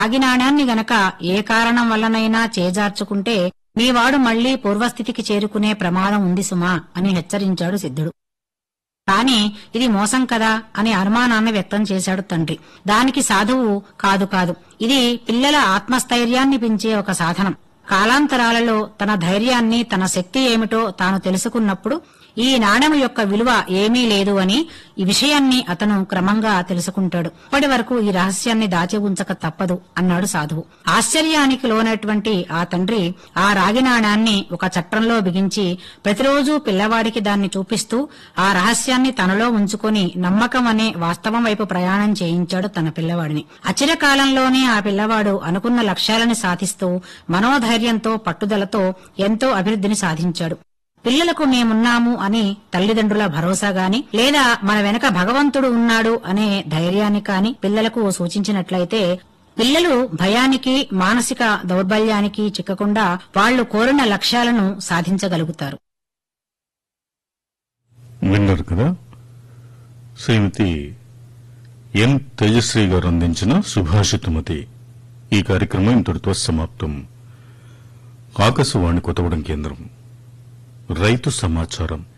రాగి నాణ్యాన్ని గనక ఏ కారణం వల్లనైనా చేజార్చుకుంటే మీవాడు మళ్లీ పూర్వస్థితికి చేరుకునే ప్రమాదం ఉంది సుమా అని హెచ్చరించాడు సిద్ధుడు కాని ఇది మోసం కదా అనే అనుమానాన్ని వ్యక్తం చేశాడు తండ్రి దానికి సాధువు కాదు కాదు ఇది పిల్లల ఆత్మస్థైర్యాన్ని పెంచే ఒక సాధనం కాలాంతరాలలో తన ధైర్యాన్ని తన శక్తి ఏమిటో తాను తెలుసుకున్నప్పుడు ఈ నాణెం యొక్క విలువ ఏమీ లేదు అని ఈ విషయాన్ని అతను క్రమంగా తెలుసుకుంటాడు ఇప్పటి వరకు ఈ రహస్యాన్ని దాచి ఉంచక తప్పదు అన్నాడు సాధువు ఆశ్చర్యానికి లోనటువంటి ఆ తండ్రి ఆ రాగి నాణాన్ని ఒక చట్రంలో బిగించి ప్రతిరోజు పిల్లవాడికి దాన్ని చూపిస్తూ ఆ రహస్యాన్ని తనలో ఉంచుకొని నమ్మకం అనే వాస్తవం వైపు ప్రయాణం చేయించాడు తన పిల్లవాడిని అచిర కాలంలోనే ఆ పిల్లవాడు అనుకున్న లక్ష్యాలని సాధిస్తూ మనోధైర్యంతో పట్టుదలతో ఎంతో అభివృద్ధిని సాధించాడు పిల్లలకు మేమున్నాము అని తల్లిదండ్రుల భరోసా గాని లేదా మన వెనక భగవంతుడు ఉన్నాడు అనే ధైర్యాన్ని కాని పిల్లలకు సూచించినట్లయితే పిల్లలు భయానికి మానసిక దౌర్బల్యానికి చిక్కకుండా వాళ్లు కోరిన లక్ష్యాలను సాధించగలుగుతారు విన్నారు కదా శ్రీమతి ఎన్ తేజశ్రీ గారు అందించిన సుభాషితమతి ఈ కార్యక్రమం ఇంతటితో సమాప్తం ఆకాశవాణి కొత్తగూడెం కేంద్రం రైతు సమాచారం